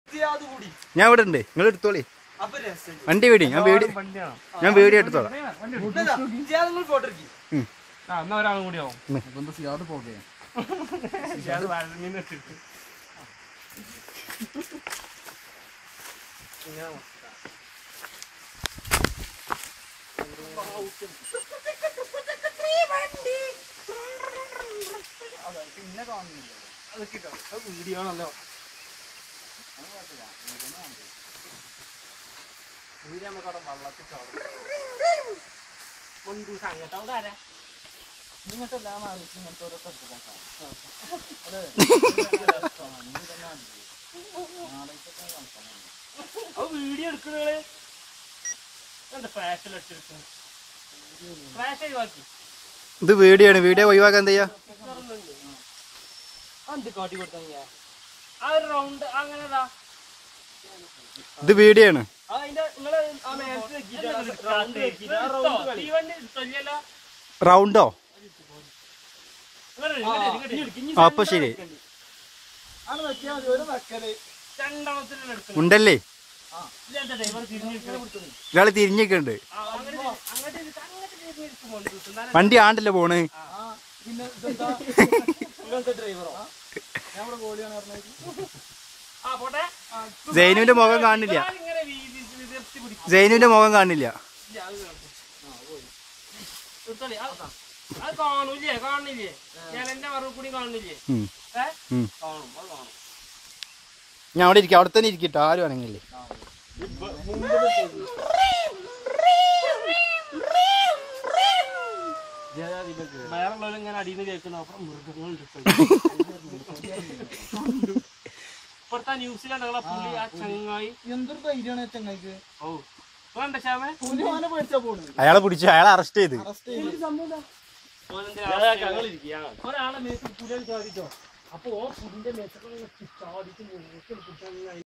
ജിയാദ് കൂടി ഞാൻ ഇവിടെ ഉണ്ട് നിങ്ങൾ എടുത്തോളി അപ്പൊ രസം വണ്ടി വീടി ഞാൻ വീടി ഞാൻ വീഡിയോ എടുത്തോളാം ജിയാദ് നിങ്ങൾ ഫോട്ടോ എടുക്കി ഉം. ആ എന്നാ ഒരാളും കൂടി ആവും ഇപ്പൊ സിയാദ് പോകെ അത് വഴങ്ങിന്ന് ഇട്ടിട്ട് വീഡിയോ ആണല്ലോ മുൻകൂർ അങ്ങോട്ട് അവിടെ ആരാ അത് വീഡിയോ എടുക്കണേ എന്താ ഫ്ലാഷിൽ അടിച്ചെടുക്കുന്നു ഫ്ലാഷ് ഒഴിവാക്കി ഇത് വീഡിയോ ആണ് വീഡിയോ ഒഴിവാക്കാൻ എന്താ ചെയ്യാ എന്ത് കാട്ടി കൊടുത്താ ആ ഒരു റൗണ്ട് അങ്ങനെതാ ഇത് വീഡിയോ ആണ് അതിന്റെ നിങ്ങള് ആ മേലത്ത് വെക്കിട്ട് റൗണ്ട് വെക്കിട്ട് ആ റൗണ്ട് കളി തീവണ്ടി തൊല്ലിയല്ലോ റൗണ്ടോ ഇങ്ങോട്ട് ഇങ്ങോട്ട് ഇങ്ങോട്ട് ഇനി ഇനി ആ, അപ്പൊ ശരി ആണ് വെക്കിയാ മതി ഒരു വെക്കല് രണ്ടെണ്ണത്തിന് എടുക്കണം ഉണ്ടല്ലേ ഇതെന്താ ഡ്രൈവർ തിരിഞ്ഞിരിക്കണം ഒരാൾ തിരിഞ്ഞൊക്കെയുണ്ട് അങ്ങനെ അങ്ങോട്ട് ഇരുന്ന് അങ്ങോട്ട് തിരിഞ്ഞിരിക്കുമ്പോൾ എന്നാലും വണ്ടി ആണ്ടല്ലേ പോണ് ആ പിന്നെ ഇതെന്താ ഇങ്ങനത്തെ ഡ്രൈവറോ ഞാൻ ഇവിടെ ഗോളിയാണ് പറഞ്ഞത് ആ പോട്ടെ സൈനുവിന്റെ മുഖം കാണില്ല ഇങ്ങനെ വീതി വിതർത്തി പിടിക്കും സൈനുവിന്റെ മുഖം കാണില്ല ഇല്ല, അത് കേൾക്കും. എടുത്തോളി. അത് അത് കാണൂലേ കാണില്ലേ ഞാൻ എന്റെ മറവ് കൂടി കാണില്ലേ ഉം. ഏ ഉം. കാണും അത് കാണും ഞാൻ അവിടെ ഇരിക്കാം അവിടെ തന്നെ ഇരിക്കട്ടോ ആരും ആണെങ്കിലേ വേറെ ഉള്ളവർ ഇങ്ങനെ അടിയിൽ നിന്ന് കേൾക്കുന്ന അപ്പുറം മൃഗങ്ങളുണ്ട് ഇപ്പഴത്തെ ന്യൂസിലാണ് ഞങ്ങളെ പുള്ളി ആ ചങ്ങായി എന്തൊരു ധൈര്യമാണ് ചങ്ങായിക്ക് ഓ വേണ്ട ശ്യാമേ പുലിമാനെ പേടിച്ചാ പോണത് അയാളെ പിടിച്ചു അയാളെ അറസ്റ്റ് ചെയ്ത് അറസ്റ്റ് ചെയ്ത് ഒരാളെ മേത്ത് പുലികൾ ചാടിട്ടോ അപ്പൊ ഓ പുലിന്റെ മേത്തൊക്കെ ചാടിച്ച്